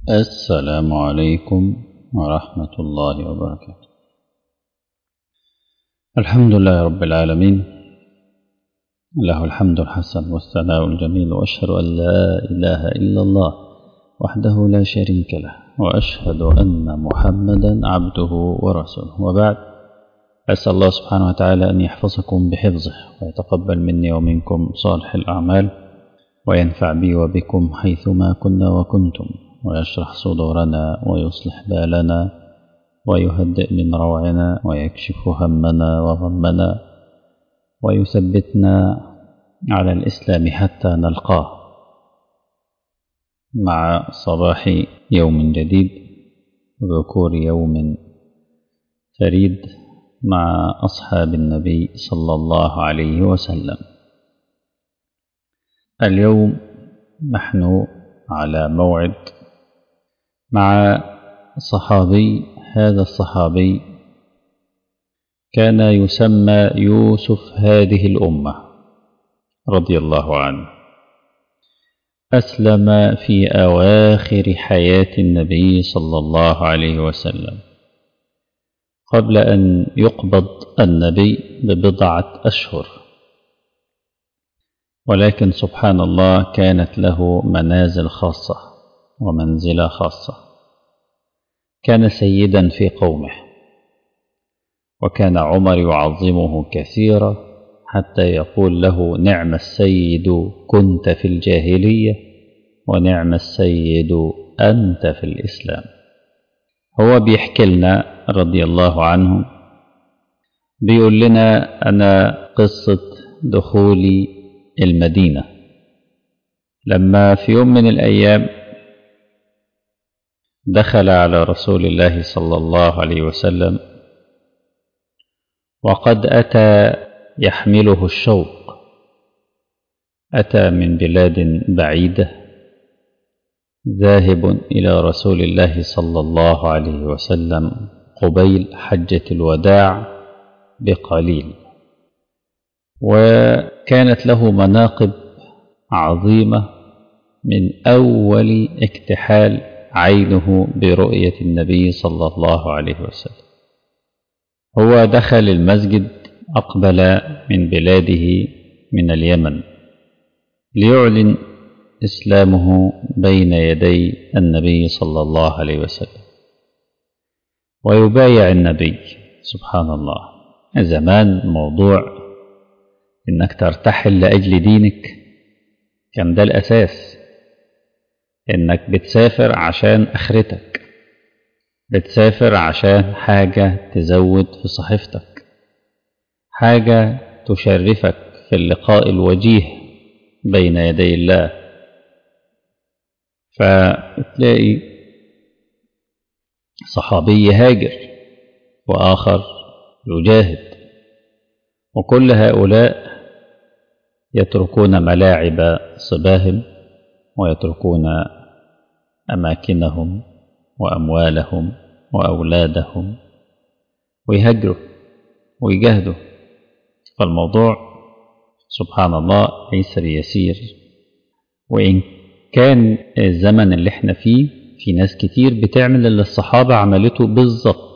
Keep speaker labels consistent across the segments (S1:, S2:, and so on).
S1: السلام عليكم ورحمة الله وبركاته الحمد لله رب العالمين له الحمد الحسن والثناء الجميل وأشهد أن لا إله إلا الله وحده لا شريك له وأشهد أن محمدا عبده ورسوله وبعد أسأل الله سبحانه وتعالى أن يحفظكم بحفظه ويتقبل مني ومنكم صالح الأعمال وينفع بي وبكم حيثما كنا وكنتم ويشرح صدورنا ويصلح بالنا ويهدئ من روعنا ويكشف همنا وغمنا ويثبتنا على الإسلام حتى نلقاه مع صباح يوم جديد ذكور يوم فريد مع أصحاب النبي صلى الله عليه وسلم اليوم نحن على موعد مع صحابي هذا الصحابي كان يسمى يوسف هذه الأمة رضي الله عنه أسلم في أواخر حياة النبي صلى الله عليه وسلم قبل أن يقبض النبي ببضعة أشهر ولكن سبحان الله كانت له منازل خاصة ومنزلة خاصة كان سيدا في قومه وكان عمر يعظمه كثيرا حتى يقول له نعم السيد كنت في الجاهلية ونعم السيد أنت في الإسلام هو بيحكي لنا رضي الله عنه بيقول لنا أنا قصة دخولي المدينة لما في يوم من الأيام دخل على رسول الله صلى الله عليه وسلم وقد أتى يحمله الشوق أتى من بلاد بعيدة ذاهب إلى رسول الله صلى الله عليه وسلم قبيل حجة الوداع بقليل وكانت له مناقب عظيمة من أول اكتحال عينه برؤية النبي صلى الله عليه وسلم هو دخل المسجد أقبل من بلاده من اليمن ليعلن إسلامه بين يدي النبي صلى الله عليه وسلم ويبايع النبي سبحان الله زمان موضوع إنك ترتحل لأجل دينك كان ده الأساس إنك بتسافر عشان آخرتك بتسافر عشان حاجة تزود في صحيفتك حاجة تشرفك في اللقاء الوجيه بين يدي الله فتلاقي صحابي يهاجر وآخر يجاهد وكل هؤلاء يتركون ملاعب صباهم ويتركون أماكنهم وأموالهم وأولادهم ويهجروا ويجاهدوا فالموضوع سبحان الله ليس بيسير وإن كان الزمن اللي احنا فيه في ناس كتير بتعمل اللي الصحابة عملته بالظبط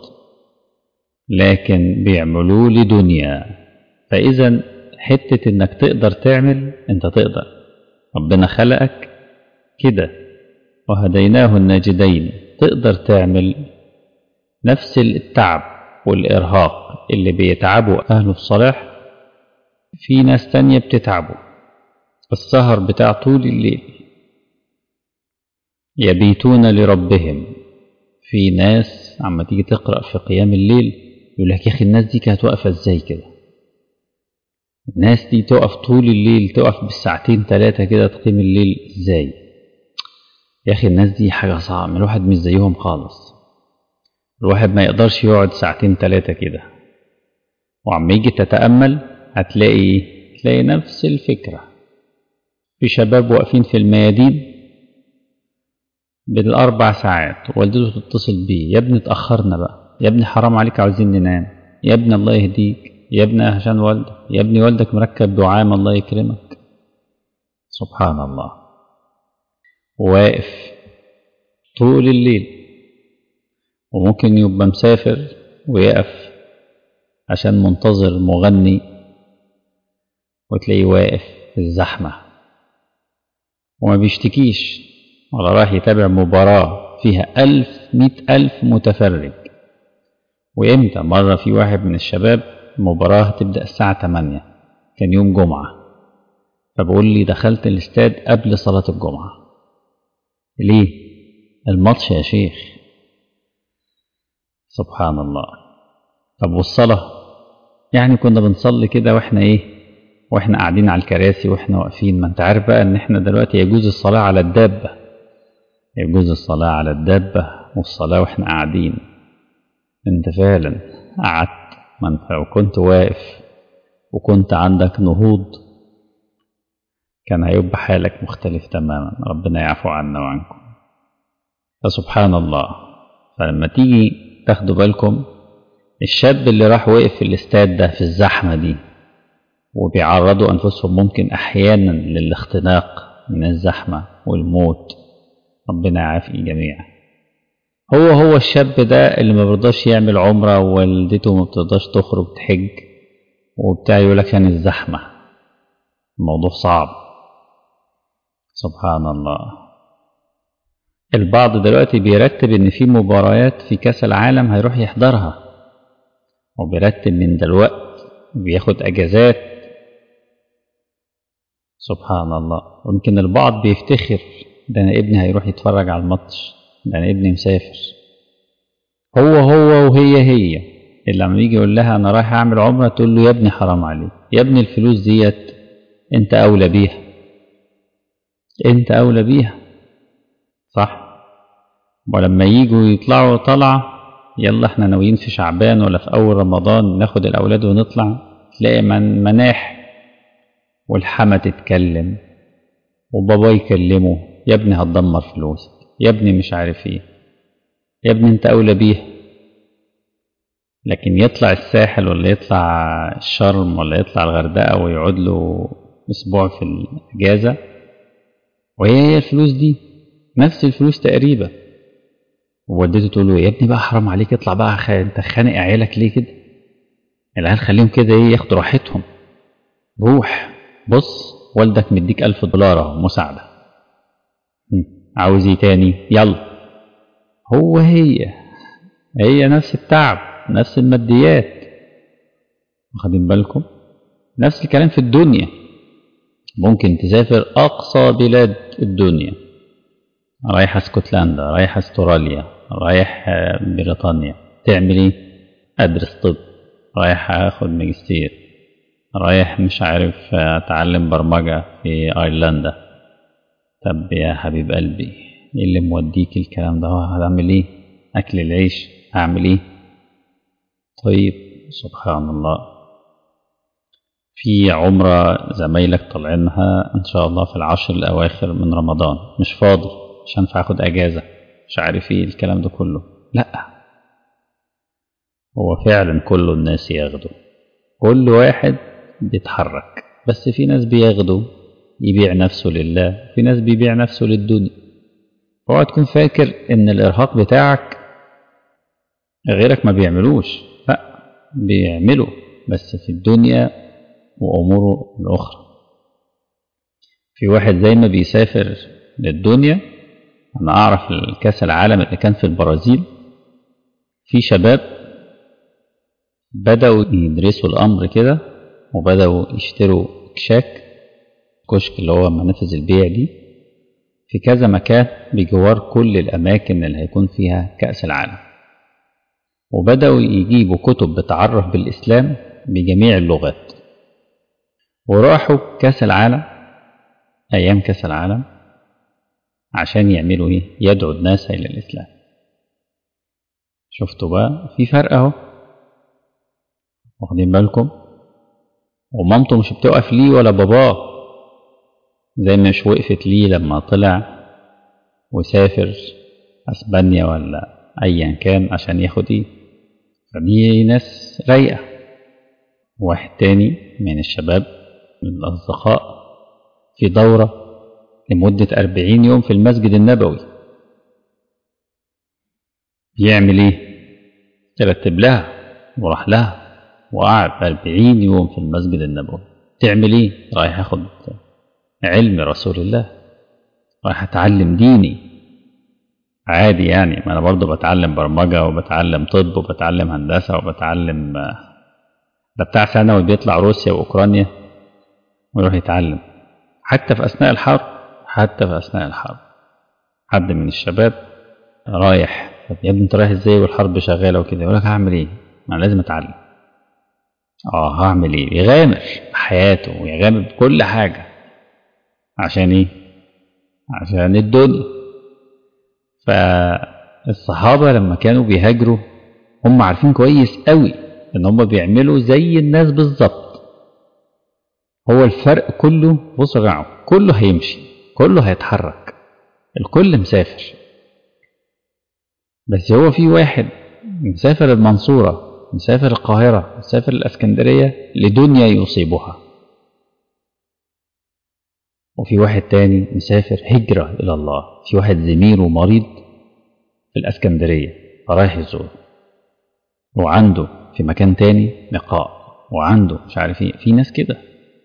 S1: لكن بيعملوه لدنيا فإذا حتة إنك تقدر تعمل أنت تقدر ربنا خلقك كده وهديناه الناجدين تقدر تعمل نفس التعب والإرهاق اللي بيتعبوا أهل الصلاح في ناس تانية بتتعبوا السهر بتاع طول الليل يبيتون لربهم في ناس عما تيجي تقرأ في قيام الليل يقول لك يا أخي الناس دي كانت واقفة إزاي كده الناس دي تقف طول الليل تقف بالساعتين ثلاثة كده تقيم الليل إزاي يا أخي الناس دي حاجة صعبة الواحد مش زيهم خالص الواحد ما يقدرش يقعد ساعتين ثلاثة كده وعم يجي تتأمل هتلاقي تلاقي نفس الفكرة في شباب واقفين في الميادين بالأربع ساعات والدته تتصل بيه يا ابني اتأخرنا بقى يا ابني حرام عليك عاوزين ننام يا ابني الله يهديك يا ابني عشان والدك يا ابني والدك مركب دعامة الله يكرمك سبحان الله واقف طول الليل وممكن يبقى مسافر ويقف عشان منتظر مغني وتلاقيه واقف في الزحمة وما بيشتكيش ولا راح يتابع مباراة فيها ألف مئة ألف متفرج وإمتى مرة في واحد من الشباب المباراة هتبدأ الساعة 8 كان يوم جمعة فبقول لي دخلت الاستاد قبل صلاة الجمعة ليه؟ الماتش يا شيخ سبحان الله طب والصلاة يعني كنا بنصلي كده واحنا ايه واحنا قاعدين على الكراسي واحنا واقفين ما انت عارف بقى ان احنا دلوقتي يجوز الصلاة على الدابة يجوز الصلاة على الدابة والصلاة واحنا قاعدين انت فعلا قعدت ما انت وكنت واقف وكنت عندك نهوض كان هيبقى حالك مختلف تماما ربنا يعفو عنا وعنكم فسبحان الله فلما تيجي تاخدوا بالكم الشاب اللي راح وقف في الاستاد ده في الزحمة دي وبيعرضوا أنفسهم ممكن أحيانا للاختناق من الزحمة والموت ربنا يعافي الجميع هو هو الشاب ده اللي ما بيرضاش يعمل عمرة ووالدته ما بترضاش تخرج تحج وبتاع يقول لك عشان الزحمة الموضوع صعب سبحان الله البعض دلوقتي بيرتب ان في مباريات في كاس العالم هيروح يحضرها وبيرتب من دلوقت بياخد اجازات سبحان الله ويمكن البعض بيفتخر ده انا ابني هيروح يتفرج على الماتش ده انا ابني مسافر هو هو وهي هي اللي لما يجي يقول لها انا رايح اعمل عمره تقول له يا ابني حرام عليك يا ابني الفلوس ديت انت اولى بيها انت اولى بيها صح ولما يجوا يطلعوا طلعة يلا احنا ناويين في شعبان ولا في اول رمضان ناخد الاولاد ونطلع تلاقي من مناح والحما تتكلم وبابا يكلمه يا ابني هتدمر فلوسك يا ابني مش عارف ايه يا ابني انت اولى بيها لكن يطلع الساحل ولا يطلع الشرم ولا يطلع الغردقة ويقعد له اسبوع في الاجازة وهي هي الفلوس دي نفس الفلوس تقريبا ووالدته تقول له يا ابني بقى حرام عليك اطلع بقى خ... انت خانق عيالك ليه كده العيال خليهم كده ايه ياخدوا راحتهم روح بص والدك مديك ألف دولار اهو مساعدة عاوز ايه تاني يلا هو هي هي نفس التعب نفس الماديات واخدين بالكم نفس الكلام في الدنيا ممكن تسافر أقصى بلاد الدنيا رايح اسكتلندا رايح استراليا رايح بريطانيا تعمل ايه ادرس طب رايح اخد ماجستير رايح مش عارف اتعلم برمجة في ايرلندا طب يا حبيب قلبي ايه اللي موديك الكلام ده هعمل ايه اكل العيش هعمل ايه طيب سبحان الله في عمرة زمايلك طالعينها ان شاء الله في العشر الاواخر من رمضان مش فاضي مش هينفع اخد اجازه مش عارف ايه الكلام ده كله لا هو فعلا كل الناس ياخدوا كل واحد بيتحرك بس في ناس بياخدوا يبيع نفسه لله في ناس بيبيع نفسه للدنيا اوعى تكون فاكر ان الارهاق بتاعك غيرك ما بيعملوش لا بيعملوا بس في الدنيا واموره الاخرى في واحد زي ما بيسافر للدنيا أنا أعرف الكاس العالم اللي كان في البرازيل في شباب بدأوا يدرسوا الأمر كده وبدأوا يشتروا كشاك كشك اللي هو منافذ البيع دي في كذا مكان بجوار كل الأماكن اللي هيكون فيها كأس العالم وبدأوا يجيبوا كتب بتعرف بالإسلام بجميع اللغات وراحوا كأس العالم أيام كأس العالم عشان يعملوا ايه يدعوا الناس الى الاسلام شفتوا بقى في فرق اهو واخدين بالكم ومامته مش بتوقف ليه ولا باباه زي ما مش وقفت ليه لما طلع وسافر اسبانيا ولا ايا كان عشان ياخد ايه فدي ناس رايقه واحد تاني من الشباب من الاصدقاء في دوره لمدة أربعين يوم في المسجد النبوي يعمل ايه ترتب لها وراح لها وقعد 40 يوم في المسجد النبوي تعمل ايه رايح اخد علم رسول الله رايح اتعلم ديني عادي يعني ما انا برضه بتعلم برمجه وبتعلم طب وبتعلم هندسه وبتعلم ده بتاع ثانوي بيطلع روسيا واوكرانيا ويروح يتعلم حتى في اثناء الحرب حتى في اثناء الحرب حد من الشباب رايح طب يا ابني انت رايح ازاي والحرب شغاله وكده يقول لك هعمل ايه؟ ما انا لازم اتعلم اه هعمل ايه؟ يغامر بحياته ويغامر بكل حاجه عشان ايه؟ عشان الدنيا فالصحابه لما كانوا بيهاجروا هم عارفين كويس قوي ان هم بيعملوا زي الناس بالظبط هو الفرق كله بص يا جماعه كله هيمشي كله هيتحرك الكل مسافر بس هو في واحد مسافر المنصورة مسافر القاهرة مسافر الأسكندرية لدنيا يصيبها وفي واحد تاني مسافر هجرة إلى الله في واحد زميله مريض في الأسكندرية رايح يزور وعنده في مكان تاني لقاء وعنده مش عارف ايه في ناس كده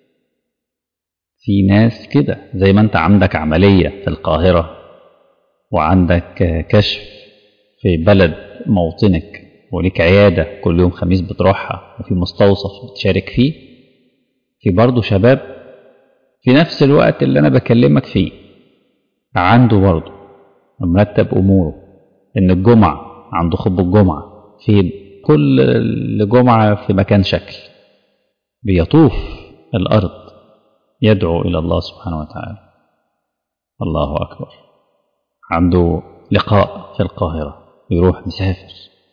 S1: في ناس كده زي ما انت عندك عملية في القاهرة وعندك كشف في بلد موطنك وليك عيادة كل يوم خميس بتروحها وفي مستوصف بتشارك فيه في برضه شباب في نفس الوقت اللي أنا بكلمك فيه عنده برضه مرتب أموره إن الجمعة عنده خطبة الجمعة في كل جمعة في مكان شكل بيطوف الأرض يدعو إلى الله سبحانه وتعالى الله أكبر عنده لقاء في القاهرة يروح مسافر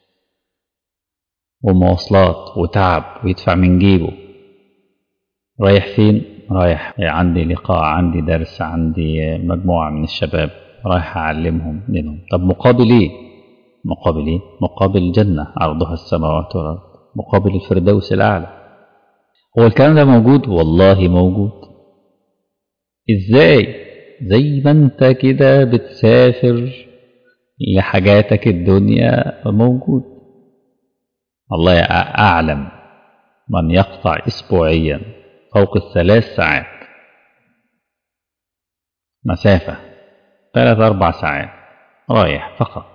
S1: ومواصلات وتعب ويدفع من جيبه رايح فين رايح عندي لقاء عندي درس عندي مجموعة من الشباب رايح أعلمهم دينهم طب مقابل إيه مقابل إيه مقابل الجنة عرضها السماوات والأرض مقابل الفردوس الأعلى هو الكلام ده موجود والله موجود إزاي زي ما أنت كده بتسافر لحاجاتك الدنيا موجود الله أعلم من يقطع أسبوعيا فوق الثلاث ساعات مسافة ثلاث أربع ساعات رايح فقط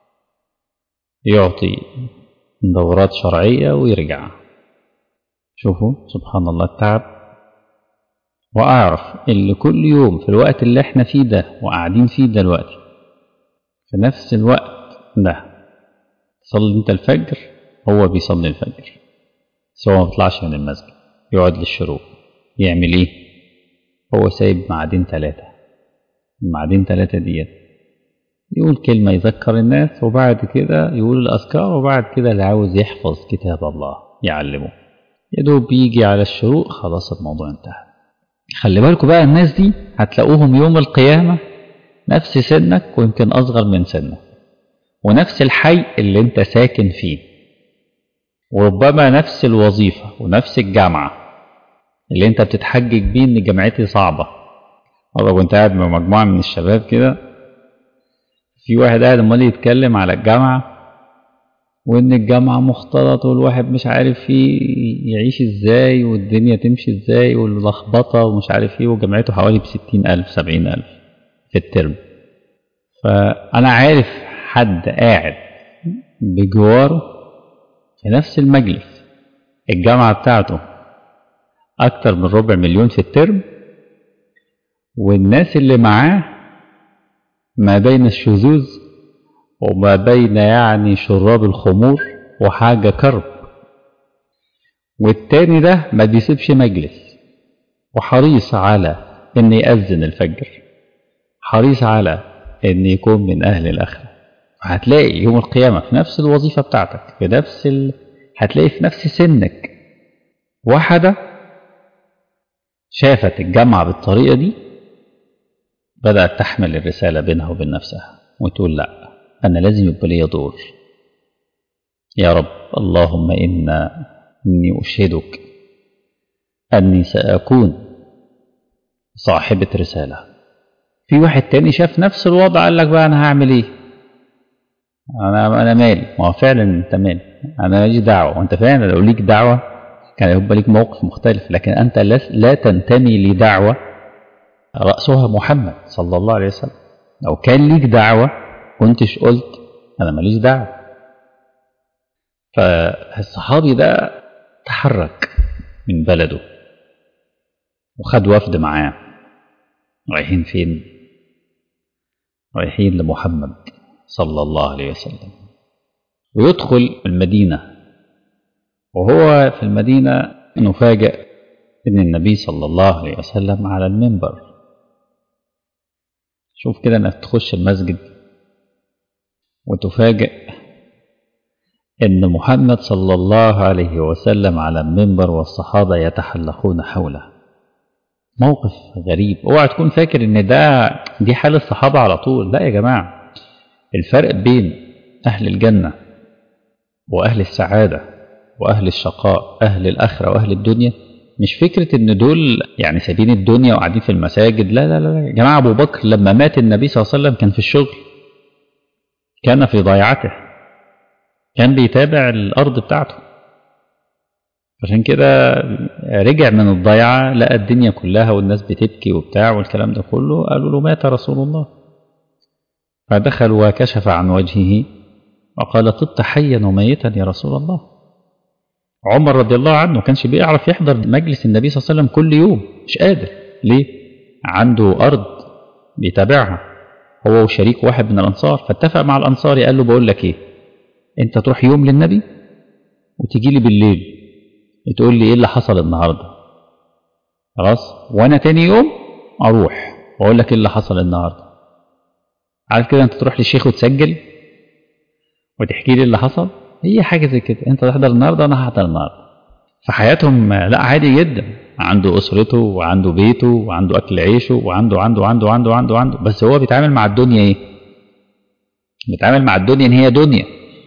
S1: يعطي دورات شرعية ويرجع شوفوا سبحان الله التعب وأعرف اللي كل يوم في الوقت اللي احنا فيه ده وقاعدين فيه دلوقتي في نفس الوقت ده صلي انت الفجر هو بيصلي الفجر بس هو ما بيطلعش من المسجد يقعد للشروق يعمل ايه هو سايب معادين ثلاثة المعادين ثلاثة ديت يقول كلمة يذكر الناس وبعد كده يقول الأذكار وبعد كده اللي عاوز يحفظ كتاب الله يعلمه يدوب يجي على الشروق خلاص الموضوع انتهى خلي بالكم بقى الناس دي هتلاقوهم يوم القيامة نفس سنك ويمكن أصغر من سنك ونفس الحي اللي انت ساكن فيه وربما نفس الوظيفة ونفس الجامعة اللي انت بتتحجج بيه ان جامعتي صعبة مرة كنت قاعد مع مجموعة من الشباب كده في واحد قاعد امال يتكلم على الجامعة وان الجامعة مختلط والواحد مش عارف فيه يعيش ازاي والدنيا تمشي ازاي واللخبطة ومش عارف ايه وجامعته حوالي بستين ألف سبعين ألف في الترم فأنا عارف حد قاعد بجواره في نفس المجلس الجامعة بتاعته أكتر من ربع مليون في الترم والناس اللي معاه ما بين الشذوذ وما بين يعني شراب الخمور وحاجة كرب والتاني ده ما بيسيبش مجلس وحريص على ان يأذن الفجر حريص على ان يكون من اهل الاخره هتلاقي يوم القيامه في نفس الوظيفه بتاعتك في نفس ال... هتلاقي في نفس سنك واحده شافت الجامعه بالطريقه دي بدات تحمل الرساله بينها وبين نفسها وتقول لا انا لازم يبقى لي دور يا رب اللهم إنا إني أشهدك أني سأكون صاحبة رسالة في واحد تاني شاف نفس الوضع قال لك بقى أنا هعمل إيه انا انا مالي ما هو فعلا انت مالي انا ماليش دعوه وانت فعلا لو ليك دعوه كان يبقى ليك موقف مختلف لكن انت لا تنتمي لدعوه راسها محمد صلى الله عليه وسلم لو كان ليك دعوه كنتش قلت انا ماليش دعوه فالصحابي ده تحرك من بلده وخد وفد معاه رايحين فين رايحين لمحمد صلى الله عليه وسلم ويدخل المدينة وهو في المدينة نفاجأ أن النبي صلى الله عليه وسلم على المنبر شوف كده انك تخش المسجد وتفاجئ ان محمد صلى الله عليه وسلم على المنبر والصحابة يتحلقون حوله موقف غريب اوعى تكون فاكر ان ده دي حال الصحابة على طول لا يا جماعة الفرق بين اهل الجنة واهل السعادة واهل الشقاء اهل الاخرة واهل الدنيا مش فكرة ان دول يعني سايبين الدنيا وقاعدين في المساجد لا لا لا يا جماعة ابو بكر لما مات النبي صلى الله عليه وسلم كان في الشغل كان في ضيعته كان بيتابع الارض بتاعته عشان كده رجع من الضيعة لقى الدنيا كلها والناس بتبكي وبتاع والكلام ده كله قالوا له مات رسول الله فدخل وكشف عن وجهه وقال طبت حيا وميتا يا رسول الله عمر رضي الله عنه كانش بيعرف يحضر مجلس النبي صلى الله عليه وسلم كل يوم مش قادر ليه عنده أرض بيتابعها هو وشريك واحد من الأنصار فاتفق مع الأنصاري قال له بقول لك إيه أنت تروح يوم للنبي وتجي لي بالليل تقول لي إيه اللي حصل النهاردة خلاص وأنا تاني يوم أروح وأقول لك إيه اللي حصل النهاردة عارف كده أنت تروح للشيخ وتسجل وتحكي لي اللي حصل هي حاجة زي كده انت تحضر النهاردة انا هحضر النهاردة في حياتهم لا عادي جدا عنده اسرته وعنده بيته وعنده اكل عيشه وعنده عنده عنده عنده عنده عنده بس هو بيتعامل مع الدنيا ايه بيتعامل مع الدنيا ان هي دنيا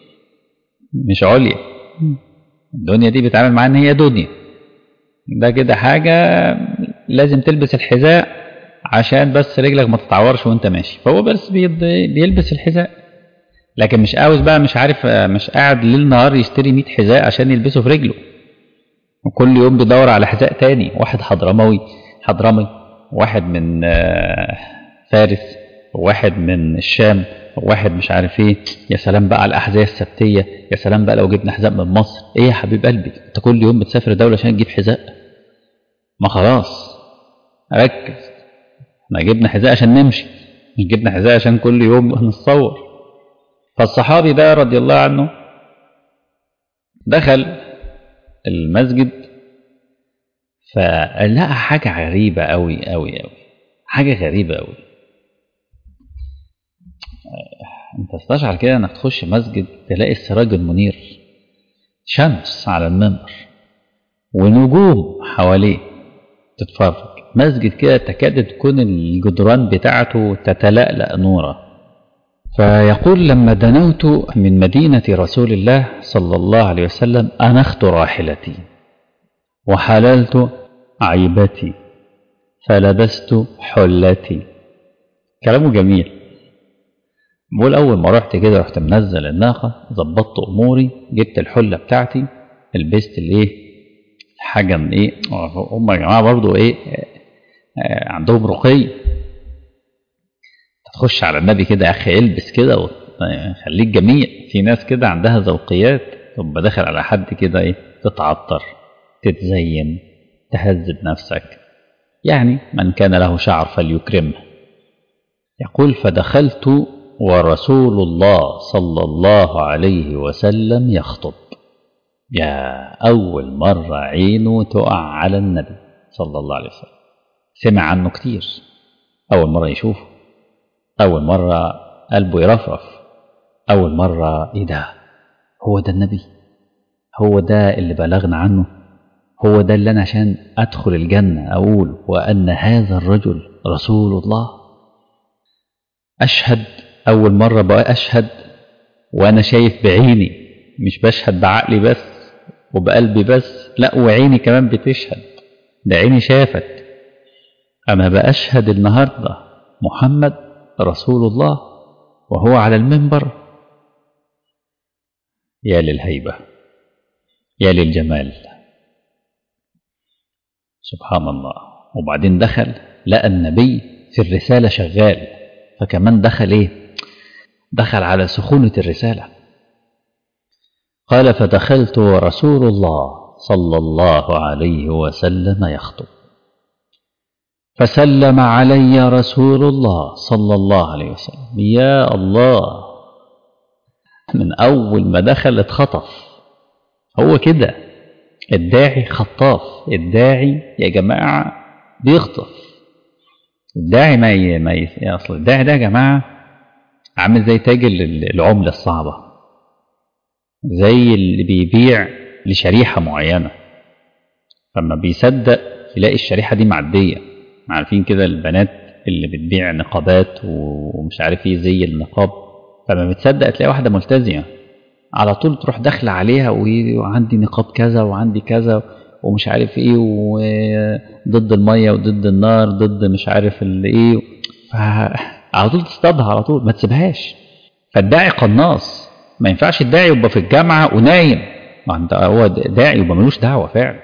S1: مش عليا الدنيا دي بيتعامل معاها ان هي دنيا ده كده حاجة لازم تلبس الحذاء عشان بس رجلك ما تتعورش وانت ماشي فهو بس بيلبس الحذاء لكن مش عاوز بقى مش عارف مش قاعد ليل نهار يشتري 100 حذاء عشان يلبسه في رجله وكل يوم بيدور على حذاء تاني واحد حضرموي حضرمي واحد من فارس وواحد من الشام وواحد مش عارف ايه يا سلام بقى على الاحذيه السبتيه يا سلام بقى لو جبنا حذاء من مصر ايه يا حبيب قلبي انت كل يوم بتسافر دوله عشان تجيب حذاء ما خلاص ركز احنا جبنا حذاء عشان نمشي مش جبنا حذاء عشان كل يوم نتصور فالصحابي ده رضي الله عنه دخل المسجد فلقى حاجة غريبة أوي أوي أوي حاجة غريبة أوي أنت استشعر كده إنك تخش مسجد تلاقي السراج المنير شمس على المنبر ونجوم حواليه تتفرج مسجد كده تكاد تكون الجدران بتاعته تتلألأ نورا فيقول لما دنوت من مدينة رسول الله صلى الله عليه وسلم أنخت راحلتي وحللت عيبتي فلبست حلتي كلامه جميل بقول أول ما رحت كده رحت منزل الناقة ظبطت أموري جبت الحلة بتاعتي لبست الإيه حاجة من إيه هم يا جماعة برضو إيه عندهم رقي تخش على النبي كده يا اخي البس كده وخليك جميل في ناس كده عندها ذوقيات تبقى داخل على حد كده ايه تتعطر تتزين تهذب نفسك يعني من كان له شعر فليكرمه يقول فدخلت ورسول الله صلى الله عليه وسلم يخطب يا أول مرة عينه تقع على النبي صلى الله عليه وسلم سمع عنه كتير أول مرة يشوفه أول مرة قلبه يرفرف أول مرة إيه ده هو ده النبي هو ده اللي بلغنا عنه هو ده اللي أنا عشان أدخل الجنة أقول وأن هذا الرجل رسول الله أشهد أول مرة بقى أشهد وأنا شايف بعيني مش بشهد بعقلي بس وبقلبي بس لا وعيني كمان بتشهد ده عيني شافت أنا بأشهد النهاردة محمد رسول الله وهو على المنبر يا للهيبة يا للجمال سبحان الله وبعدين دخل لقى النبي في الرسالة شغال فكمان دخل ايه دخل على سخونة الرسالة قال فدخلت ورسول الله صلى الله عليه وسلم يخطب فسلم علي رسول الله صلى الله عليه وسلم يا الله من أول ما دخل اتخطف هو كده الداعي خطاف الداعي يا جماعة بيخطف الداعي ما ي... ما ي... أصل الداعي ده يا جماعة عامل زي تاجر العملة الصعبة زي اللي بيبيع لشريحة معينة فما بيصدق يلاقي الشريحة دي معدية عارفين كده البنات اللي بتبيع نقابات ومش عارف ايه زي النقاب فما بتصدق تلاقي واحدة ملتزمة على طول تروح داخلة عليها وعندي نقاب كذا وعندي كذا ومش عارف ايه وضد المية وضد النار ضد مش عارف الايه على طول تصطادها على طول ما تسيبهاش فالداعي قناص ما ينفعش الداعي يبقى في الجامعة ونايم ما انت هو داعي يبقى ملوش دعوة فعلا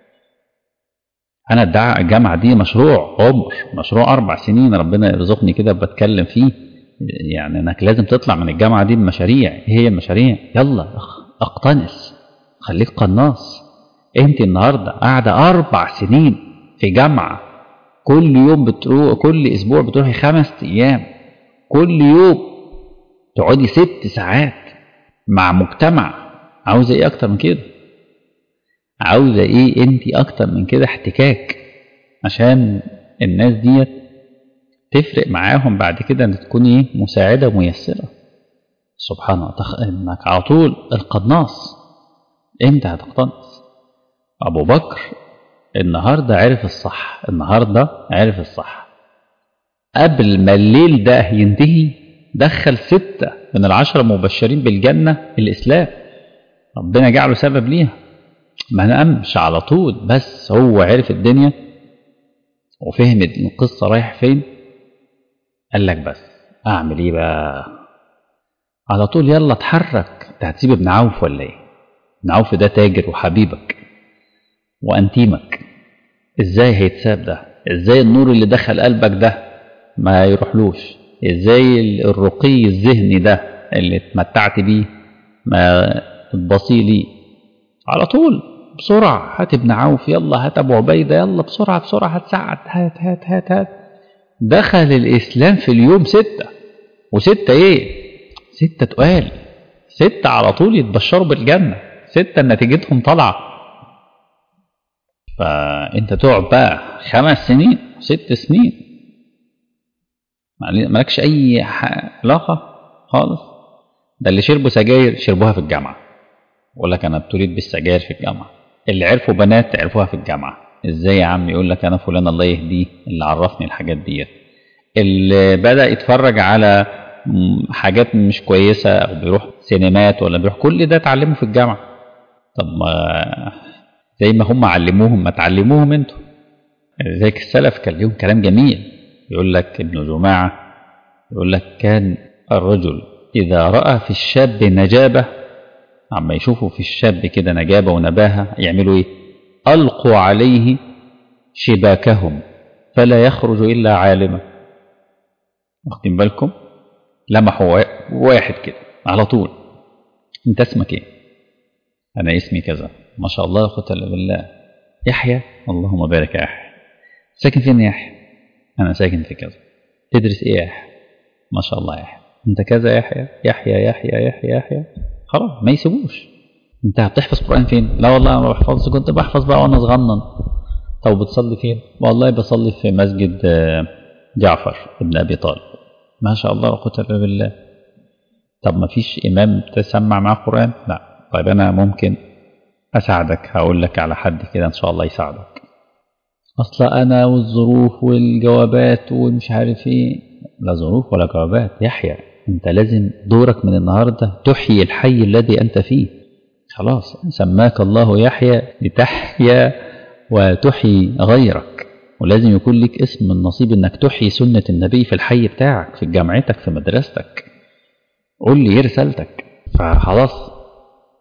S1: انا الدعاء الجامعة دي مشروع عمر مشروع اربع سنين ربنا يرزقني كده بتكلم فيه يعني انك لازم تطلع من الجامعة دي بمشاريع ايه هي المشاريع يلا اقتنص خليك قناص انت النهاردة قاعدة اربع سنين في جامعة كل يوم بتروح كل اسبوع بتروحي خمس ايام كل يوم تقعدي ست ساعات مع مجتمع عاوزة ايه اكتر من كده عاوزة ايه انت اكتر من كده احتكاك عشان الناس ديت تفرق معاهم بعد كده ان تكون ايه مساعدة ميسرة سبحان الله تخ... انك على طول القناص امتى هتقتنص ابو بكر النهاردة عرف الصح النهاردة عرف الصح قبل ما الليل ده ينتهي دخل ستة من العشرة مبشرين بالجنة الإسلام ربنا جعله سبب ليها ما نأمش على طول بس هو عرف الدنيا وفهم القصة رايح فين قال لك بس أعمل إيه بقى على طول يلا اتحرك انت هتسيب ابن عوف ولا ايه ابن عوف ده تاجر وحبيبك وانتيمك ازاي هيتساب ده ازاي النور اللي دخل قلبك ده ما يروحلوش ازاي الرقي الذهني ده اللي اتمتعت بيه ما تبصي ليه على طول بسرعة هات ابن عوف يلا هات ابو عبيدة يلا بسرعة بسرعة هات سعد هات هات هات هات دخل الاسلام في اليوم ستة وستة ايه ستة تقال ستة على طول يتبشروا بالجنة ستة نتيجتهم طالعة فانت تقعد بقى خمس سنين ست سنين مالكش اي علاقة خالص ده اللي شربوا سجاير شربوها في الجامعة يقول لك انا ابتليت بالسجاير في الجامعة اللي عرفوا بنات عرفوها في الجامعة ازاي يا عم يقول لك انا فلان الله يهديه اللي عرفني الحاجات ديت اللي بدأ يتفرج على حاجات مش كويسة أو بيروح سينمات ولا بيروح كل ده اتعلمه في الجامعة طب ما زي ما هم علموهم ما تعلموهم انتوا ذلك السلف كان ليهم كلام جميل يقول لك ابن جماعة يقول لك كان الرجل إذا رأى في الشاب نجابة عما يشوفوا في الشاب كده نجابة ونباهة يعملوا إيه ألقوا عليه شباكهم فلا يخرج إلا عالما واخدين بالكم لمحوا واحد كده على طول انت اسمك ايه انا اسمي كذا ما شاء الله قلت بالله يحيى اللهم بارك يا يحيى ساكن فين يا يحيى انا ساكن في كذا تدرس ايه يا يحيى ما شاء الله يا يحيى انت كذا يا يحيى يحيى يحيى يحيى يحيى خلاص ما يسيبوش انت بتحفظ قران فين لا والله انا ما بحفظش كنت بحفظ بقى وانا صغنن طب بتصلي فين والله بصلي في مسجد جعفر ابن ابي طالب ما شاء الله وقوة الا بالله طب ما فيش امام تسمع معاه قران لا طيب انا ممكن اساعدك هقول لك على حد كده ان شاء الله يساعدك اصل انا والظروف والجوابات ومش عارف ايه لا ظروف ولا جوابات يحيى انت لازم دورك من النهارده تحيي الحي الذي انت فيه خلاص سماك الله يحيى لتحيا وتحيي غيرك ولازم يكون لك اسم من نصيب انك تحيي سنة النبي في الحي بتاعك في جامعتك في مدرستك قول لي ايه رسالتك فخلاص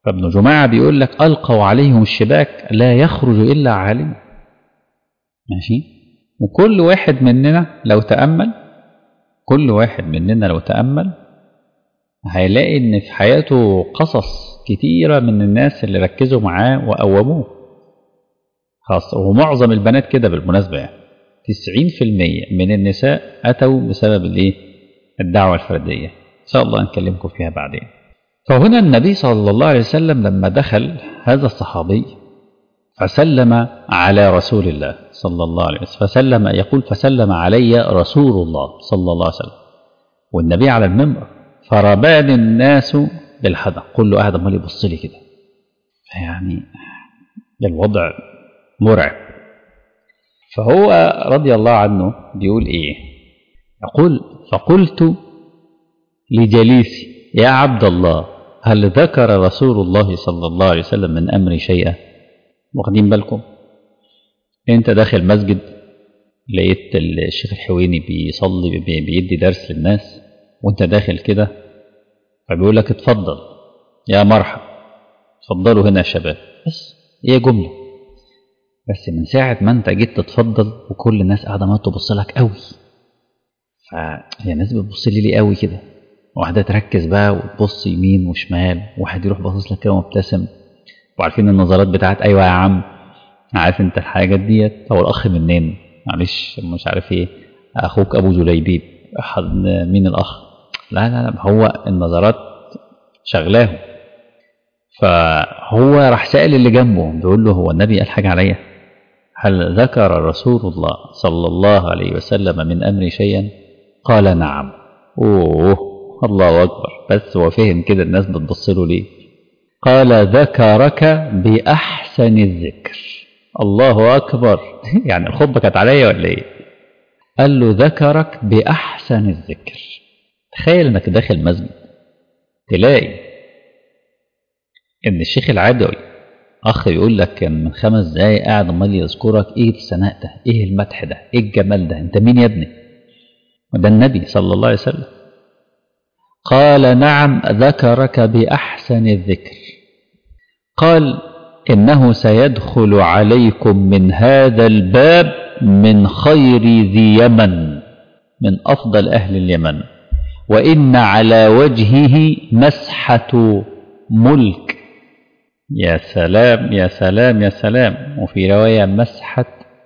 S1: فابن جماعة بيقول لك ألقوا عليهم الشباك لا يخرج إلا عالم ماشي وكل واحد مننا لو تأمل كل واحد مننا لو تأمل هيلاقي إن في حياته قصص كتيرة من الناس اللي ركزوا معاه وقوموه خاصة ومعظم البنات كده بالمناسبة يعني 90% من النساء أتوا بسبب الإيه؟ الدعوة الفردية إن شاء الله نكلمكم فيها بعدين فهنا النبي صلى الله عليه وسلم لما دخل هذا الصحابي فسلم على رسول الله صلى الله عليه وسلم فسلم يقول فسلم علي رسول الله صلى الله عليه وسلم والنبي على المنبر فربان الناس بالحدق كله قاعد عمال يبص لي كده يعني الوضع مرعب فهو رضي الله عنه بيقول ايه يقول فقلت لجليسي يا عبد الله هل ذكر رسول الله صلى الله عليه وسلم من أمري شيئا واخدين بالكم انت داخل مسجد لقيت الشيخ الحويني بيصلي بيدي درس للناس وانت داخل كده فبيقول لك اتفضل يا مرحب اتفضلوا هنا يا شباب بس هي جملة بس من ساعة ما انت جيت تتفضل وكل الناس قاعدة ما تبص لك قوي فهي الناس بتبص لي ليه قوي كده واحدة تركز بقى وتبص يمين وشمال واحد يروح باصص لك كده ومبتسم وعارفين النظرات بتاعت ايوه يا عم عارف انت الحاجات ديت هو الاخ منين معلش مش عارف ايه اخوك ابو جليبيب احد مين الاخ لا لا لا هو النظرات شغلاهم فهو راح سائل اللي جنبه بيقول له هو النبي قال حاجه عليا هل ذكر رسول الله صلى الله عليه وسلم من امري شيئا قال نعم اوه الله اكبر بس هو فهم كده الناس بتبص له ليه قال ذكرك باحسن الذكر الله اكبر يعني الخطبه كانت عليا ولا ايه قال له ذكرك باحسن الذكر تخيل انك داخل مسجد تلاقي ان الشيخ العدوي اخ يقول لك كان من خمس دقايق قاعد امال يذكرك ايه الثناء ده ايه المدح ده ايه الجمال ده انت مين يا ابني وده النبي صلى الله عليه وسلم قال نعم ذكرك باحسن الذكر قال انه سيدخل عليكم من هذا الباب من خير ذي يمن من افضل اهل اليمن وان على وجهه مسحه ملك يا سلام يا سلام يا سلام وفي روايه مسحه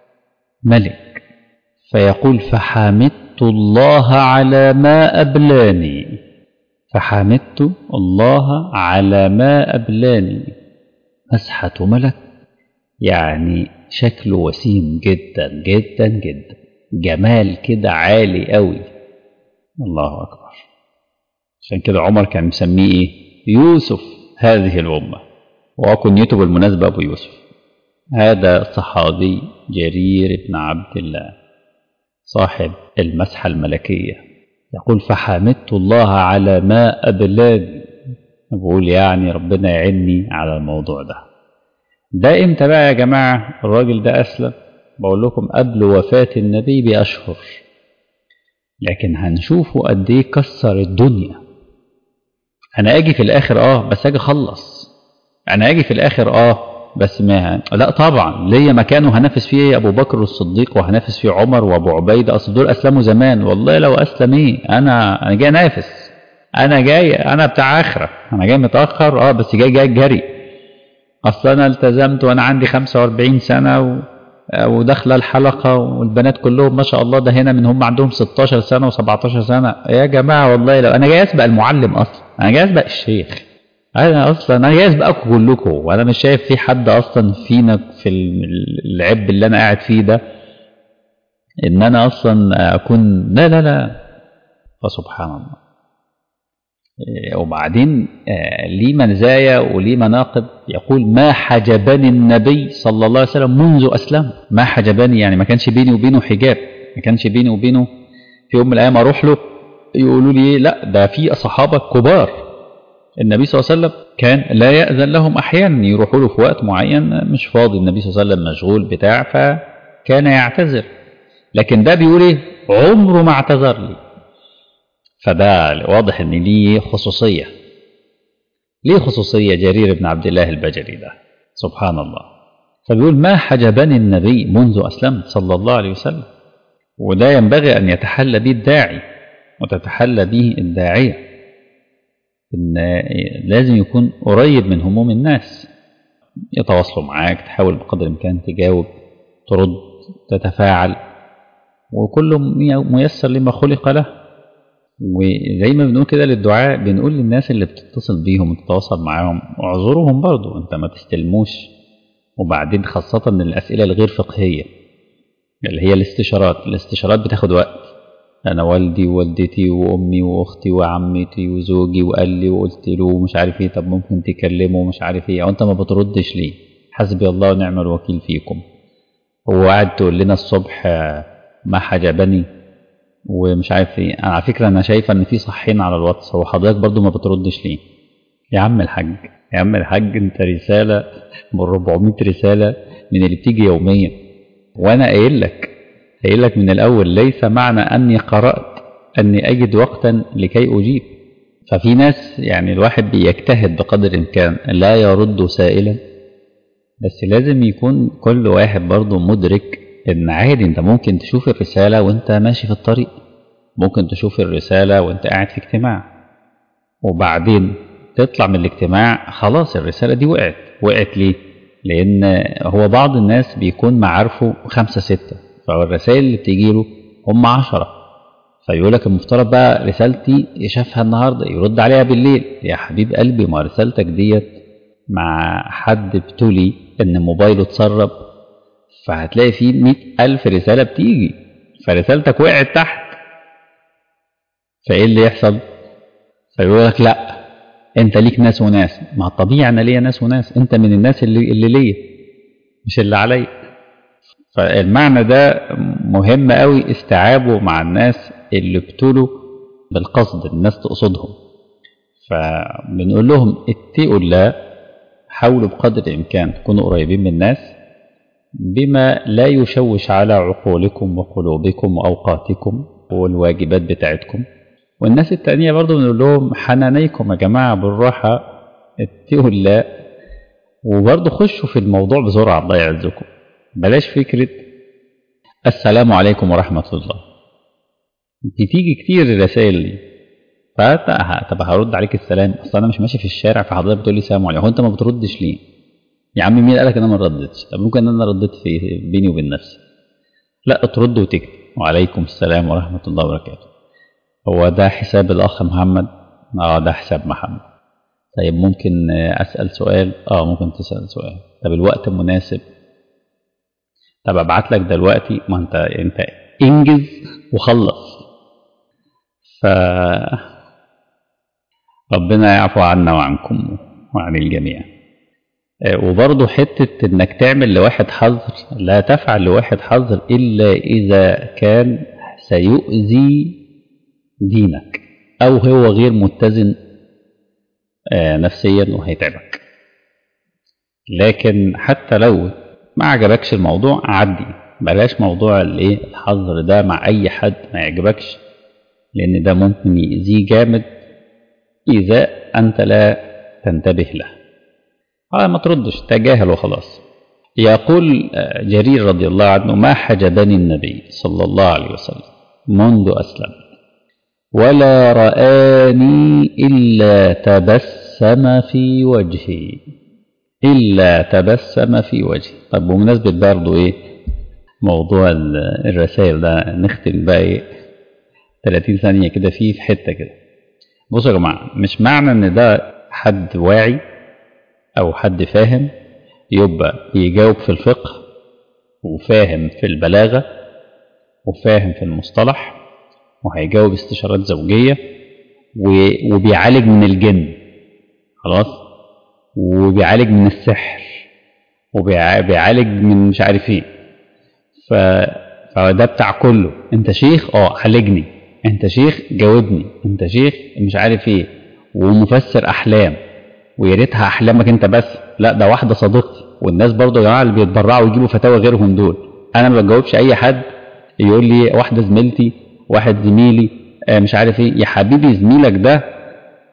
S1: ملك فيقول فحمدت الله على ما ابلاني فحمدت الله على ما أبلاني مسحة ملك يعني شكله وسيم جدا جدا جدا جمال كده عالي قوي الله أكبر عشان كده عمر كان مسميه إيه يوسف هذه الأمة وكنيته بالمناسبة أبو يوسف هذا صحابي جرير بن عبد الله صاحب المسحة الملكية يقول فحمدت الله على ما أبلاني بقول يعني ربنا يعيني على الموضوع ده ده امتى بقى يا جماعة الراجل ده أسلم بقول لكم قبل وفاة النبي بأشهر لكن هنشوفه قد ايه كسر الدنيا انا اجي في الاخر اه بس اجي اخلص انا اجي في الاخر اه بس ما لا طبعا ليا مكان وهنافس فيه ابو بكر الصديق وهنافس فيه عمر وابو عبيده اصل دول اسلموا زمان والله لو اسلم ايه انا انا جاي انافس انا جاي انا بتاع اخره انا جاي متاخر اه بس جاي جاي جري اصل انا التزمت وانا عندي 45 سنه و... وداخله الحلقه والبنات كلهم ما شاء الله ده هنا من هم عندهم 16 سنه و17 سنه يا جماعه والله لو انا جاي اسبق المعلم اصلا انا جاي اسبق الشيخ انا اصلا انا جاي اسبقكم كلكم وانا مش شايف في حد اصلا فينا في العب اللي انا قاعد فيه ده ان انا اصلا اكون لا لا لا فسبحان الله وبعدين ليه مزايا وليه مناقب يقول ما حجبني النبي صلى الله عليه وسلم منذ اسلم ما حجبني يعني ما كانش بيني وبينه حجاب ما كانش بيني وبينه في يوم من الايام اروح له يقولوا لي لا ده في صحابه كبار النبي صلى الله عليه وسلم كان لا يأذن لهم أحيانا يروحوا له في وقت معين مش فاضي النبي صلى الله عليه وسلم مشغول بتاع فكان يعتذر لكن ده بيقول ايه عمره ما اعتذر لي فده واضح ان ليه خصوصية ليه خصوصية جرير بن عبد الله البجلي ده سبحان الله فبيقول ما حجبني النبي منذ أسلمت صلى الله عليه وسلم وده ينبغي أن يتحلى به الداعي وتتحلى به الداعية إن لازم يكون قريب من هموم الناس يتواصلوا معاك تحاول بقدر الإمكان تجاوب ترد تتفاعل وكل ميسر لما خلق له وزي ما بنقول كده للدعاء بنقول للناس اللي بتتصل بيهم وتتواصل معاهم اعذرهم برضو انت ما تستلموش وبعدين خاصة من الأسئلة الغير فقهية اللي هي الاستشارات الاستشارات بتاخد وقت أنا والدي ووالدتي وأمي وأختي وعمتي وزوجي وقال لي وقلت له مش عارف إيه طب ممكن تكلمه مش عارف إيه أو أنت ما بتردش ليه حسبي الله ونعم الوكيل فيكم هو قاعد تقول لنا الصبح ما حجبني ومش عارف ايه انا على فكره انا شايفه ان في صحين على الواتس هو حضرتك برضو ما بتردش ليه يا عم الحاج يا عم الحاج انت رساله من 400 رساله من اللي بتيجي يوميا وانا قايل لك قايل لك من الاول ليس معنى اني قرات اني اجد وقتا لكي اجيب ففي ناس يعني الواحد بيجتهد بقدر الامكان لا يرد سائلا بس لازم يكون كل واحد برضه مدرك ان عادي انت ممكن تشوف الرسالة وانت ماشي في الطريق ممكن تشوف الرسالة وانت قاعد في اجتماع وبعدين تطلع من الاجتماع خلاص الرسالة دي وقعت وقعت ليه لان هو بعض الناس بيكون معارفه خمسة ستة فالرسائل اللي بتجيله هم عشرة فيقول لك المفترض بقى رسالتي شافها النهاردة يرد عليها بالليل يا حبيب قلبي ما رسالتك ديت مع حد ابتلي ان موبايله اتسرب فهتلاقي فيه مئة ألف رسالة بتيجي فرسالتك وقعت تحت فإيه اللي يحصل؟ فيقول لك لا أنت ليك ناس وناس ما طبيعي أنا ليا ناس وناس أنت من الناس اللي, اللي ليا مش اللي عليا فالمعنى ده مهم قوي استيعابه مع الناس اللي ابتلوا بالقصد الناس تقصدهم فبنقول لهم اتقوا الله حاولوا بقدر الإمكان تكونوا قريبين من الناس بما لا يشوش على عقولكم وقلوبكم وأوقاتكم والواجبات بتاعتكم والناس التانية برضو بنقول لهم حنانيكم يا جماعة بالراحة اتقوا الله وبرضو خشوا في الموضوع بسرعة الله يعزكم بلاش فكرة السلام عليكم ورحمة الله بتيجي كتير الرسائل دي طب هرد عليك السلام اصل انا مش ماشي في الشارع فحضرتك بتقول لي سلام عليكم هو انت ما بتردش ليه يا عم مين قالك ان انا ما ردتش طب ممكن ان انا رديت في بيني وبين نفسي لا ترد وتكتب وعليكم السلام ورحمة الله وبركاته هو ده حساب الأخ محمد اه ده حساب محمد طيب ممكن أسأل سؤال اه ممكن تسأل سؤال طب الوقت مناسب طب ابعت لك دلوقتي ما انت انت انجز وخلص ف ربنا يعفو عنا وعنكم وعن الجميع وبرضه حتة انك تعمل لواحد حظر لا تفعل لواحد حظر الا اذا كان سيؤذي دينك او هو غير متزن نفسيا وهيتعبك لكن حتى لو ما عجبكش الموضوع عدي بلاش موضوع الايه الحظر ده مع اي حد ما يعجبكش لان ده ممكن يأذيه جامد اذا انت لا تنتبه له آه ما تردش تجاهل وخلاص يقول جرير رضي الله عنه ما حجبني النبي صلى الله عليه وسلم منذ أسلم ولا رآني إلا تبسم في وجهي إلا تبسم في وجهي طب بمناسبة برضه إيه موضوع الرسائل ده نختم بقى إيه 30 ثانية كده فيه في حتة كده بصوا يا جماعة مش معنى إن ده حد واعي أو حد فاهم يبقى بيجاوب في الفقه وفاهم في البلاغة وفاهم في المصطلح وهيجاوب استشارات زوجية وبيعالج من الجن خلاص وبيعالج من السحر وبيعالج من مش عارف ايه ف... فده بتاع كله انت شيخ اه عالجني انت شيخ جاوبني انت شيخ مش عارف ايه ومفسر احلام ويا ريتها احلامك انت بس لا ده واحده صديقتي والناس برضه يا جماعه اللي بيتبرعوا ويجيبوا فتاوى غيرهم دول انا ما بجاوبش اي حد يقول لي واحده زميلتي واحد زميلي آه مش عارف ايه يا حبيبي زميلك ده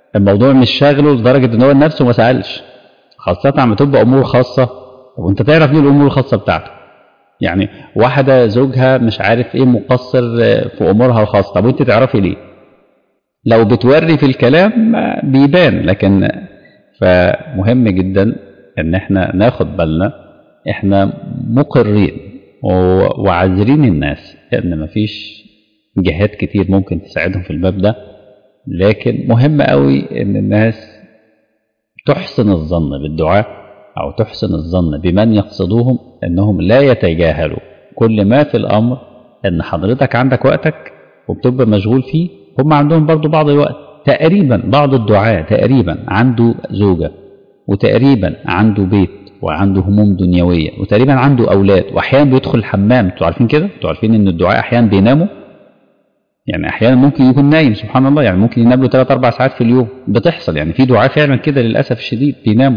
S1: الموضوع مش شاغله لدرجة ان هو نفسه ما سألش خاصة عم تبقى امور خاصة طب وانت تعرف ليه الامور الخاصة بتاعته يعني واحدة زوجها مش عارف ايه مقصر في امورها الخاصة طب وانت تعرفي ليه لو بتوري في الكلام بيبان لكن فمهم جدا ان احنا ناخد بالنا احنا مقرين وعذرين الناس ان مفيش جهات كتير ممكن تساعدهم في الباب ده لكن مهم قوي ان الناس تحسن الظن بالدعاء او تحسن الظن بمن يقصدوهم انهم لا يتجاهلوا كل ما في الامر ان حضرتك عندك وقتك وبتبقى مشغول فيه هم عندهم برضو بعض الوقت تقريبا بعض الدعاء تقريبا عنده زوجة وتقريبا عنده بيت وعنده هموم دنيوية وتقريبا عنده أولاد وأحيانا بيدخل الحمام انتوا عارفين كده انتوا عارفين إن الدعاء أحيانا بيناموا يعني أحيانا ممكن يكون نايم سبحان الله يعني ممكن ينام له 3 4 ساعات في اليوم بتحصل يعني في دعاء فعلا كده للأسف الشديد بيناموا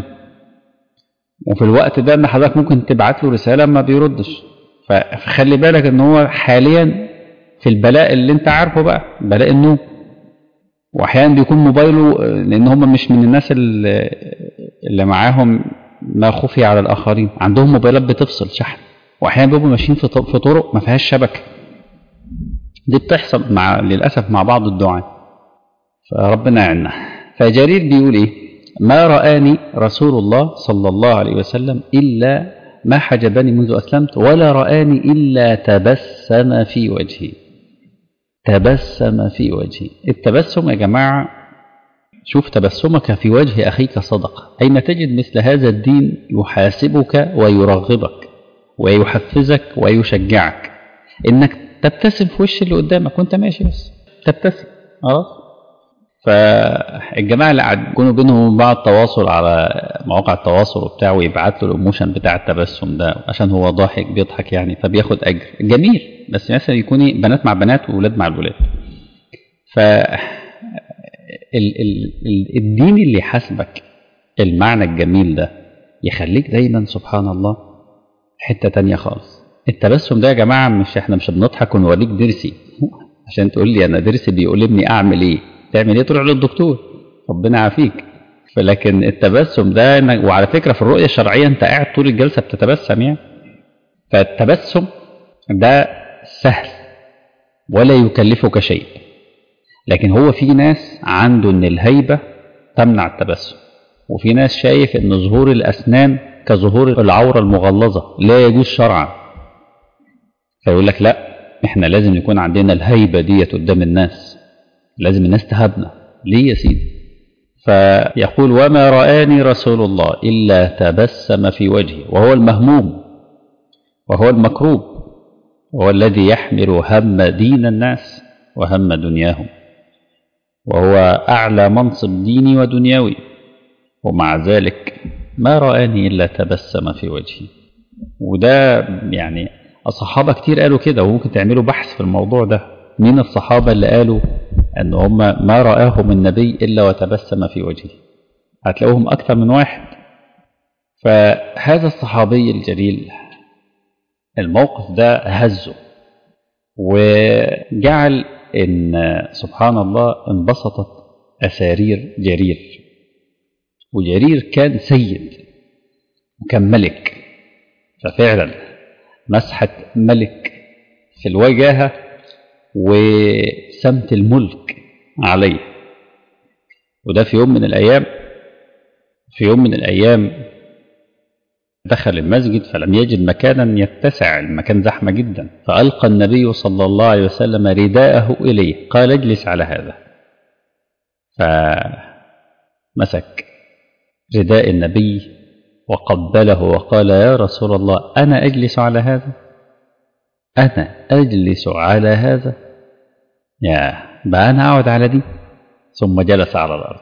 S1: وفي الوقت ده ان حضرتك ممكن تبعت له رسالة ما بيردش فخلي بالك ان هو حاليا في البلاء اللي انت عارفه بقى بلاء النوم واحيانا بيكون موبايله لان هم مش من الناس اللي, اللي معاهم ما خفي على الاخرين عندهم موبايلات بتفصل شحن واحيانا بيبقوا ماشيين في في طرق ما فيهاش شبكه دي بتحصل مع للاسف مع بعض الدعاء فربنا يعيننا فجرير بيقول ايه ما رآني رسول الله صلى الله عليه وسلم إلا ما حجبني منذ أسلمت ولا رآني إلا تبسم في وجهي تبسم في وجهي التبسم يا جماعة شوف تبسمك في وجه أخيك صدقة أين تجد مثل هذا الدين يحاسبك ويرغبك ويحفزك ويشجعك إنك تبتسم في وش اللي قدامك وانت ماشي بس تبتسم خلاص فالجماعة اللي قاعد يكونوا بينهم بعض تواصل على مواقع التواصل وبتاع ويبعت له الايموشن بتاع التبسم ده عشان هو ضاحك بيضحك يعني فبياخد اجر جميل بس مثلا يكون بنات مع بنات واولاد مع الولاد ف ال ال ال الدين اللي يحاسبك المعنى الجميل ده يخليك دايما سبحان الله حتة تانية خالص التبسم ده يا جماعة مش احنا مش بنضحك ونوريك درسي عشان تقول لي انا درسي بيقلبني اعمل ايه تعمل ايه تروح للدكتور ربنا يعافيك فلكن التبسم ده إنك وعلى فكره في الرؤيه الشرعيه انت قاعد طول الجلسه بتتبسم يعني فالتبسم ده سهل ولا يكلفك شيء لكن هو في ناس عنده ان الهيبه تمنع التبسم وفي ناس شايف ان ظهور الاسنان كظهور العوره المغلظه لا يجوز شرعا فيقول لك لا احنا لازم يكون عندنا الهيبه ديت قدام الناس لازم الناس تهابنا ليه يا سيدي فيقول وما رآني رسول الله إلا تبسم في وجهي وهو المهموم وهو المكروب وهو الذي يحمل هم دين الناس وهم دنياهم وهو أعلى منصب ديني ودنيوي ومع ذلك ما رآني إلا تبسم في وجهي وده يعني الصحابة كتير قالوا كده وممكن تعملوا بحث في الموضوع ده مين الصحابة اللي قالوا أن هم ما رآهم النبي إلا وتبسم في وجهه هتلاقوهم أكثر من واحد فهذا الصحابي الجليل الموقف ده هزه وجعل إن سبحان الله انبسطت أسارير جرير وجرير كان سيد وكان ملك ففعلا مسحة ملك في الوجاهة وسمت الملك عليه وده في يوم من الأيام في يوم من الأيام دخل المسجد فلم يجد مكانا يتسع المكان زحمة جدا فألقى النبي صلى الله عليه وسلم رداءه إليه قال اجلس على هذا فمسك رداء النبي وقبله وقال يا رسول الله أنا أجلس على هذا أنا أجلس على هذا يا بقى أنا أقعد على دي ثم جلس على الأرض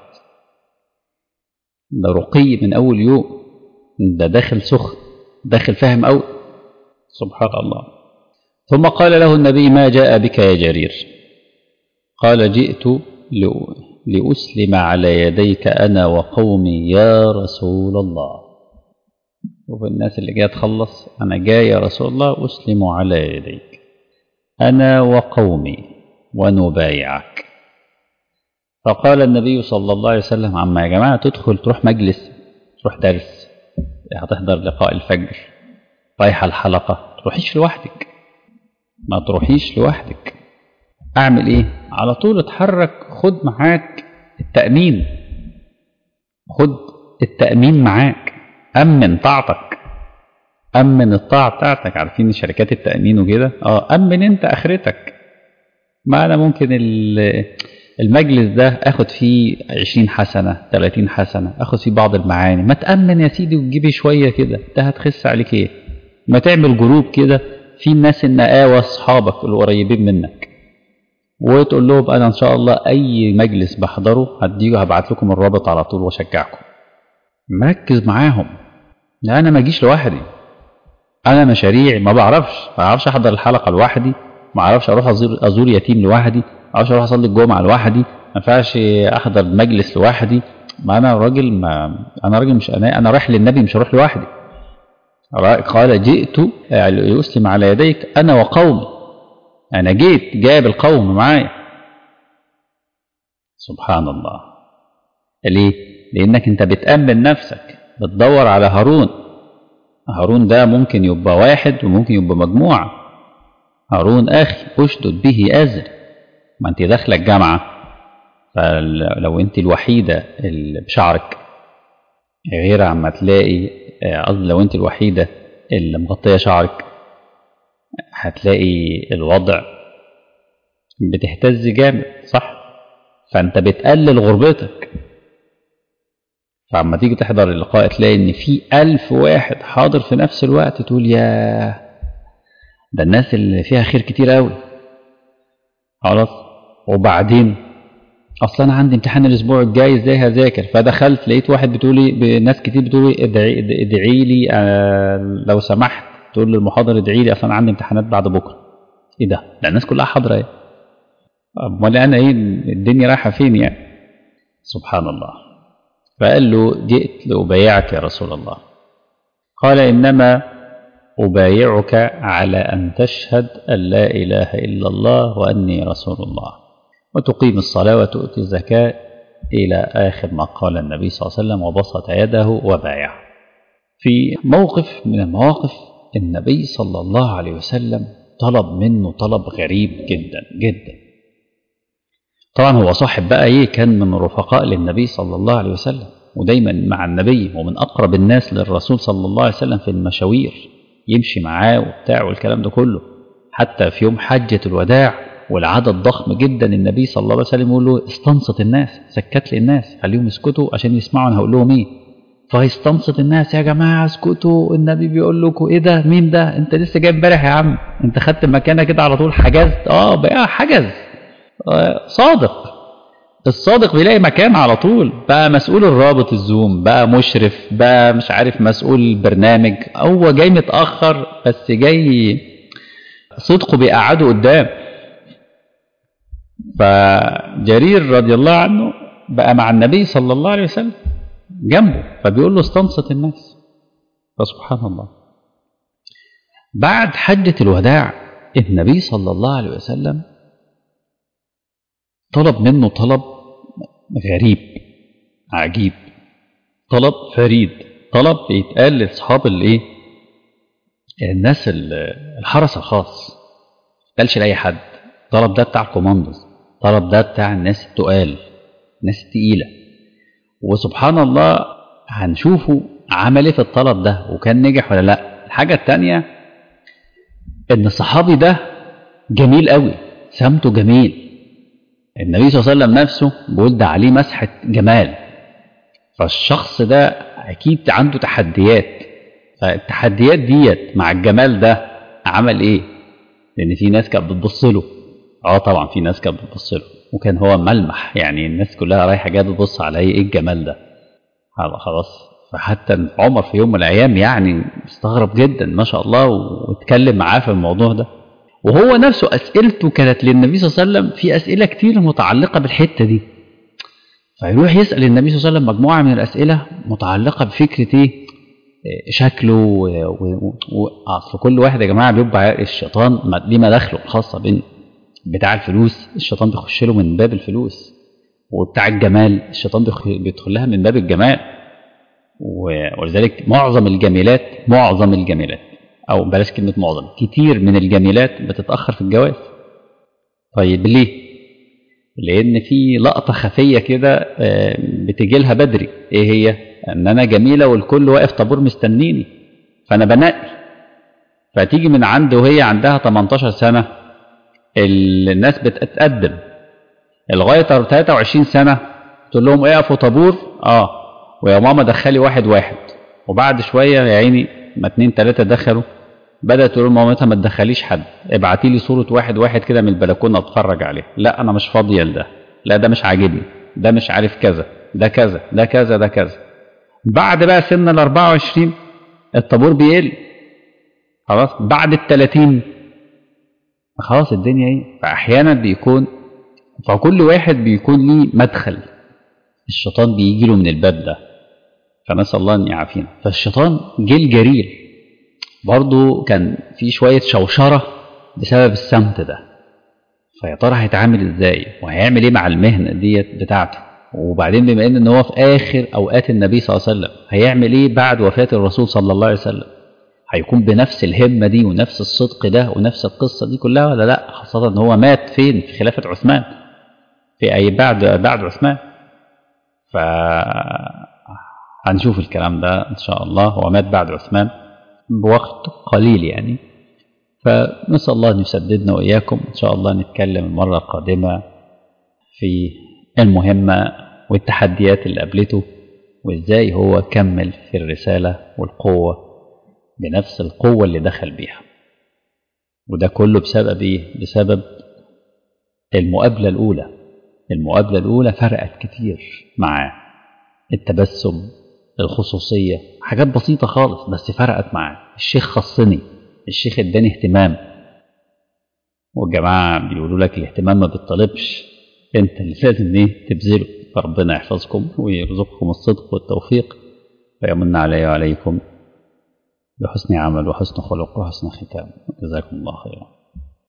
S1: ده رقي من أول يوم ده داخل سخن داخل فاهم أوي سبحان الله ثم قال له النبي ما جاء بك يا جرير قال جئت لأسلم على يديك أنا وقومي يا رسول الله شوف الناس اللي جايه تخلص انا جاي يا رسول الله اسلم على يديك انا وقومي ونبايعك فقال النبي صلى الله عليه وسلم عما يا جماعة تدخل تروح مجلس تروح درس هتحضر لقاء الفجر رايحة الحلقة تروحيش لوحدك ما تروحيش لوحدك اعمل ايه على طول اتحرك خد معاك التأمين خد التأمين معاك أمن طاعتك أمن الطاعة بتاعتك عارفين شركات التأمين وكده اه أمن أنت آخرتك ما أنا ممكن المجلس ده اخد فيه 20 حسنة 30 حسنة اخد فيه بعض المعاني ما تأمن يا سيدي وتجيبي شوية كده ده هتخس عليك ايه ما تعمل جروب كده في الناس النقاوة اصحابك القريبين منك وتقول لهم انا ان شاء الله اي مجلس بحضره هديه هبعت لكم الرابط على طول واشجعكم مركز معاهم لا انا ما اجيش لوحدي انا مشاريع ما بعرفش ما بعرفش احضر الحلقه لوحدي ما اعرفش اروح ازور ازور يتيم لوحدي ما اعرفش اروح اصلي الجمعه لوحدي ما ينفعش احضر مجلس لوحدي ما انا راجل ما انا راجل مش انا انا رايح للنبي مش هروح لوحدي قال جئت لاسلم على يديك انا وقومي انا جيت جايب القوم معايا سبحان الله ليه لانك انت بتامن نفسك بتدور على هارون هارون ده ممكن يبقى واحد وممكن يبقى مجموعه هارون اخي اشدد به ازر ما انت داخله الجامعه فلو انت الوحيده اللي بشعرك غير عما تلاقي قصدي لو انت الوحيده اللي مغطيه شعرك هتلاقي الوضع بتهتز جامد صح فانت بتقلل غربتك فعما تيجي تحضر اللقاء تلاقي ان في ألف واحد حاضر في نفس الوقت تقول يا ده الناس اللي فيها خير كتير قوي خلاص وبعدين اصلا انا عندي امتحان الاسبوع الجاي ازاي هذاكر فدخلت لقيت واحد بتقول لي ناس كتير بتقول لي ادعي, ادعي لي آه لو سمحت تقول للمحاضر ادعي لي اصلا عندي امتحانات بعد بكره ايه ده ده الناس كلها حاضره ايه امال انا ايه الدنيا رايحه فين يعني سبحان الله فقال له جئت لأبايعك يا رسول الله قال إنما أبايعك على أن تشهد أن لا إله إلا الله وأني رسول الله وتقيم الصلاة وتؤتي الزكاة إلى آخر ما قال النبي صلى الله عليه وسلم وبسط يده وبايع في موقف من المواقف النبي صلى الله عليه وسلم طلب منه طلب غريب جدا جدا طبعا هو صاحب بقى ايه كان من رفقاء للنبي صلى الله عليه وسلم ودايما مع النبي ومن اقرب الناس للرسول صلى الله عليه وسلم في المشاوير يمشي معاه وبتاع والكلام ده كله حتى في يوم حجة الوداع والعدد ضخم جدا النبي صلى الله عليه وسلم يقول له استنصت الناس سكت لي الناس خليهم يسكتوا عشان يسمعوا انا هقول لهم ايه فيستنصت الناس يا جماعه اسكتوا النبي بيقول لكم ايه ده مين ده انت لسه جاي امبارح يا عم انت خدت مكانك كده على طول حجزت اه بقى حجز آه صادق الصادق بيلاقي مكان على طول بقى مسؤول الرابط الزوم بقى مشرف بقى مش عارف مسؤول البرنامج هو جاي متاخر بس جاي صدقه بيقعده قدام فجرير رضي الله عنه بقى مع النبي صلى الله عليه وسلم جنبه فبيقول له استنصت الناس فسبحان الله بعد حجة الوداع النبي صلى الله عليه وسلم طلب منه طلب غريب عجيب طلب فريد طلب يتقال لاصحاب الايه الناس الحرس الخاص قالش لاي حد طلب ده بتاع الكوماندوز طلب ده بتاع الناس التقال الناس التقيله وسبحان الله هنشوفه عمل ايه في الطلب ده وكان نجح ولا لا الحاجه الثانيه ان الصحابي ده جميل قوي سمته جميل النبي صلى الله عليه وسلم نفسه بيقول ده عليه مسحه جمال فالشخص ده اكيد عنده تحديات فالتحديات ديت مع الجمال ده عمل ايه لان في ناس كانت بتبص له اه طبعا في ناس كانت بتبص له وكان هو ملمح يعني الناس كلها رايحه جايه تبص على ايه الجمال ده خلاص فحتى عمر في يوم من الايام يعني استغرب جدا ما شاء الله واتكلم معاه في الموضوع ده وهو نفسه اسئلته كانت للنبي صلى الله عليه وسلم في اسئله كتير متعلقه بالحته دي فيروح يسال النبي صلى الله عليه وسلم مجموعه من الاسئله متعلقه بفكره ايه شكله واصل كل واحد يا جماعه بيبقى الشيطان ليه مداخله الخاصه بين بتاع الفلوس الشيطان بيخش له من باب الفلوس وبتاع الجمال الشيطان بيدخل لها من باب الجمال ولذلك معظم الجميلات معظم الجميلات او بلاش كلمه معظم كتير من الجميلات بتتاخر في الجواز طيب ليه لان في لقطه خفيه كده بتجي لها بدري ايه هي ان انا جميله والكل واقف طابور مستنيني فانا بنقي فتيجي من عنده وهي عندها 18 سنه الناس بتتقدم لغايه 23 سنه تقول لهم اقفوا طابور اه ويا ماما دخلي واحد واحد وبعد شويه يا عيني ما اتنين تلاته دخلوا بدات تقول لمامتها ما تدخليش حد ابعتي لي صوره واحد واحد كده من البلكونه اتفرج عليه لا انا مش فاضيه لده لا ده مش عاجبني ده مش عارف كذا ده كذا ده كذا ده كذا بعد بقى سن ال 24 الطابور بيقل خلاص بعد ال 30 خلاص الدنيا ايه فاحيانا بيكون فكل واحد بيكون ليه مدخل الشيطان بيجي له من الباب ده فنسال الله ان يعافينا فالشيطان جه الجرير برضه كان في شويه شوشره بسبب السمت ده فيا ترى هيتعامل ازاي وهيعمل ايه مع المهنه ديت بتاعته وبعدين بما ان هو في اخر اوقات النبي صلى الله عليه وسلم هيعمل ايه بعد وفاه الرسول صلى الله عليه وسلم هيكون بنفس الهمه دي ونفس الصدق ده ونفس القصه دي كلها ولا لا خاصه ان هو مات فين في خلافه عثمان في اي بعد بعد عثمان ف هنشوف الكلام ده ان شاء الله هو مات بعد عثمان بوقت قليل يعني فنسال الله ان يسددنا واياكم ان شاء الله نتكلم المره القادمه في المهمه والتحديات اللي قابلته وازاي هو كمل في الرساله والقوه بنفس القوه اللي دخل بيها وده كله بسبب ايه بسبب المقابله الاولى المقابله الاولى فرقت كتير معاه التبسم الخصوصيه حاجات بسيطه خالص بس فرقت معاه الشيخ خصني الشيخ اداني اهتمام والجماعه بيقولوا لك الاهتمام ما بيطلبش انت اللي لازم ايه تبذله فربنا يحفظكم ويرزقكم الصدق والتوفيق ويمن علي وعليكم بحسن عمل وحسن خلق وحسن ختام جزاكم الله خيرا